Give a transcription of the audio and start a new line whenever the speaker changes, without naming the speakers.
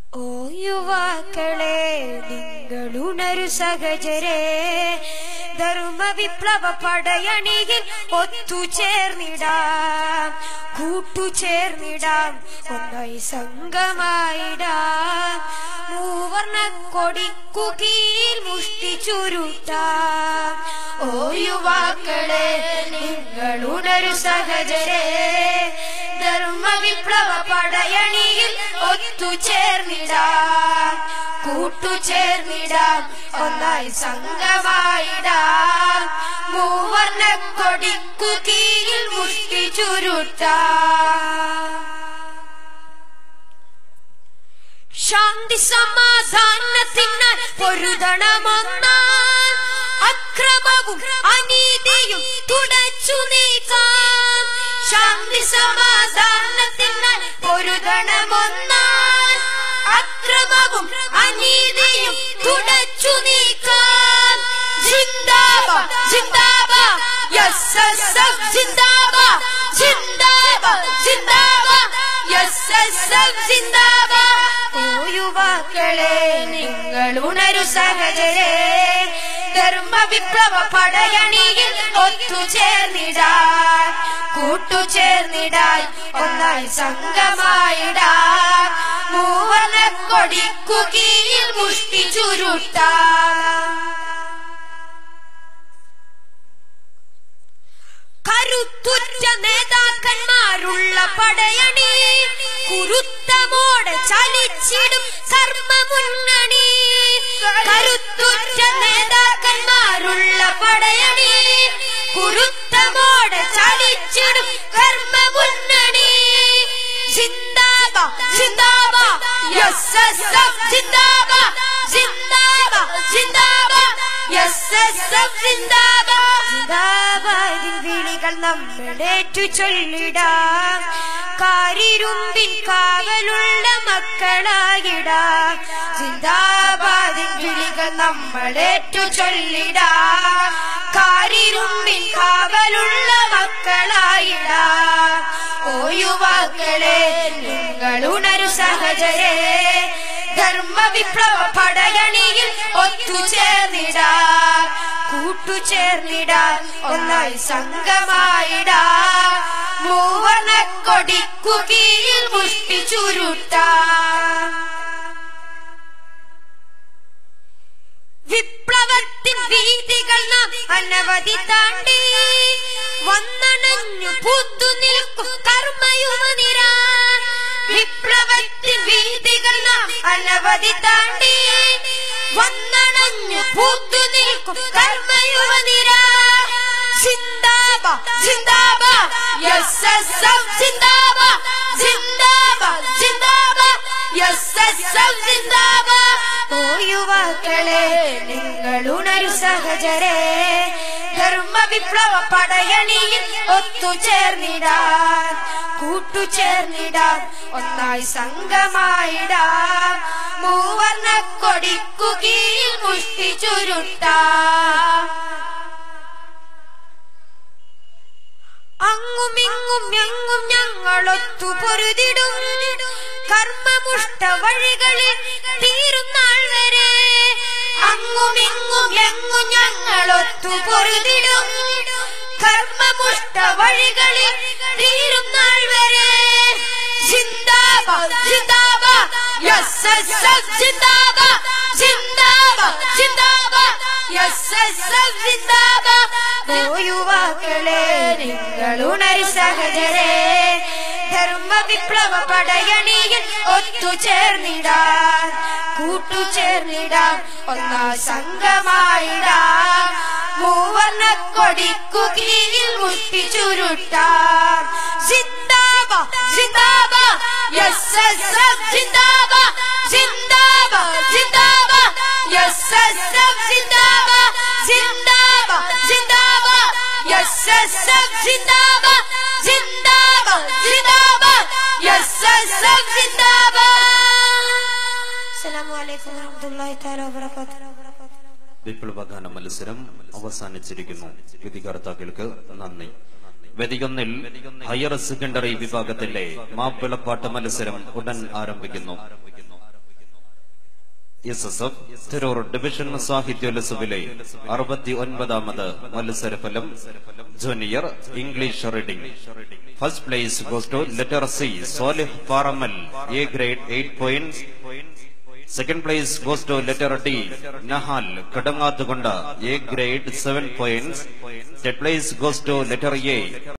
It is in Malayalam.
ഓ യുവാക്കളെ നിങ്ങളുണരു സഹചരേ ധർമ്മ വിപ്ലവ പടയണിയിൽ ഒത്തുചേർന്നിടാം കൂട്ടുചേർന്നിടാം ഒന്നായി സംഘമായിടാം മൂവർണ്ണ കൊടിക്കു കീഴിൽ മുഷ്ടി ചുരുട്ടാം ഓ യുവാക്കളെ നിങ്ങളുണരു സഹചരേ ധർമ്മ വിപ്ലവ പടയണിയിൽ ഒത്തുചേർന്നിടാം കൂട്ടുചേർന്നിടാം ഒന്നായി സംഘമായിടാം മൂവർണ്ണ കൊടിക്കു കീഴിൽ മുഷ്ടി ചുരുട്ടാം ശാന്തി സമാധാനത്തിനാൽ പൊരുതണമൊന്നാൻ അക്രമവും അനീതിയും തുടച്ചു നീക്കാം ശാന്തി സമാധാനത്തിനാൽ പൊരുതണമൊന്നാൻ അക്രമവും അനീതിയും തുടച്ചു നീക്കാം ജിന്ദാബാ ജിന്ദാബാ യെസ് എസ് എഫ് ജിന്ദാബാ ജിന്ദാബാ ജിന്ദാബാ യെസ് എസ് എഫ് ജിന്ദാബാ ഓ യുവാക്കളെ നിങ്ങൾ ഉണരു സഹചരേ ധർമ്മ വിപ്ലവ പടയണിയിൽ ഒത്തുചേർന്നിടാൻ കൂട്ടുചേർന്നിടാൻ ഒന്നായി സംഘമായിടാൻ മൂവന കൊടിക്കു കീഴിൽ മുഷ്ടി ചുരുട്ടാം കരുത്തുറ്റ നേതാക്കന്മാരുള്ള പടയണി കുരുത്തമോടെ ചലിച്ചിടും കർമ്മമുന്നണി കരുത്തുറ്റ നേതാക്കന്മാരുള്ള പടയണി കുരുത്തമോടെ ചലിച്ചിടും കർമ്മമുന്നണി ജിന്ദാബാ ജിന്ദാബാ യെസ് എസ് എഫ് ജിന്ദാബാ ജിന്ദാബാ ജിന്ദാബാ യെസ് എസ് എഫ് ജിന്ദാബാ ജിന്ദാബാദിൻ വിളികൾ നമ്മളേറ്റു ചൊല്ലിടാം കാരിരുമ്പിൻ കാവലുള്ള മക്കളായിടാം ജിന്ദാബാദിൻ വിളികൾ നമ്മളേറ്റു ചൊല്ലിടാം കാരിരുമ്പിൻ കാവലുള്ള മക്കളായിടാം ഓ യുവാക്കളെ നിങ്ങൾ ഉണരു സഹചരേ ധർമ്മ വിപ്ലവ പടയണിയിൽ ഒത്തുചേർന്നിടാം കൂട്ടുചേർന്നിടാം ഒന്നായി സംഘമായിടാം മൂവർണ്ണ കൊടിക്കു കീഴിൽ മുഷ്ടി ചുരുട്ടാം വിപ്ലവത്തിൻ വീതികൾ നാം അനവധി താണ്ടി വന്നണഞ്ഞു പൂത്തു നിൽക്കും കർമ്മയുവനിര വിപ്ലവത്തിൻ വീതികൾ നാം അനവധി താണ്ടി വന്നണഞ്ഞു പൂത്തു നിൽക്കും കർമ്മയുവനിര ജിന്ദാബാ ജിന്ദാബാ യെസ് എസ് എഫ് ജിന്ദാബാ ജിന്ദാബാ ജിന്ദാബാ യെസ് എസ് എഫ് ജിന്ദാബാ ഓ യുവാക്കളെ നിങ്ങൾ ഉണരു സഹചരേ ധർമ്മ വിപ്ലവ പടയണിയിൽ ഒത്തുചേർന്നിടാൻ കൂട്ടുചേർന്നിടാൻ ഒന്നായി സംഘമായിടാൻ മൂവർണ്ണ കൊടിക്കു കീഴിൽ മുഷ്ടി ചുരുട്ടാം അങ്ങുമിങ്ങും എങ്ങും ഞങ്ങളൊത്തു പൊരുതിടും കർമ്മമുഷ്ട വഴികളിൽ തീരുന്നാൾ വരെ അങ്ങുമിങ്ങും എങ്ങും ഞങ്ങളൊത്തു പൊരുതിടും കർമ്മമുഷ്ട വഴികളിൽ തീരുന്നാൾ വരെ ജിന്ദാബാ ജിന്ദാബാ യെസ് എസ് എഫ് ജിന്ദാബാ ജിന്ദാബാ ജിന്ദാബാ യെസ് എസ് എഫ് ജിന്ദാബാ ഓ യുവാക്കളെ നിങ്ങൾ ഉണരി സഹചരേ ധർമ്മ വിപ്ലവ പടയണിയിൽ ഒത്തുചേർന്നിടാൻ കൂട്ടുചേർന്നിടാൻ ഒന്നാ സംഘമായിടാൻ മൂവർണ്ണ കൊടിക്കു കീഴിൽ മുട്ടി ചുരുട്ടാൻ ജിന്ദാബാ ജിന്ദാബാ യെസ് എസ് എഫ് ജിന്ദാബാ ജിന്ദാബാ ജിന്ദാബാ യെസ് എസ് എഫ് ജിന്ദാബാ ജിന്ദാബാ ജിന്ദാബാ യെസ് എസ് എഫ് ജിന്ദാബാ ജിന്ദാബാ ജിന്ദാബാ യെസ് എസ് എഫ് ജിന്ദാബാ അസ്സലാമു അലൈക്കും വറഹ്മത്തുള്ളാഹി തആല വബറകാതുഹു
വിപ്ലവഗാന മത്സരം അവസാനിച്ചിരിക്കുന്നു വിധികർത്താക്കൾക്ക് നന്ദി വെതിയൊന്നിൽ ഹയർ സെക്കൻഡറി വിഭാഗത്തിലെ മാപ്പിളപ്പാട്ട് മത്സരം ഉടൻ ആരംഭിക്കുന്നു S S F Tirur division സാഹിത്യോത്സവിലെ അറുപത്തി ഒൻപതാമത് മത്സരഫലം junior English reading first place goes to letter C Solih Paramal A grade eight points second place goes to letter D Nahal കടങ്ങാത്തുകൊണ്ട് A grade seven points third place goes to letter A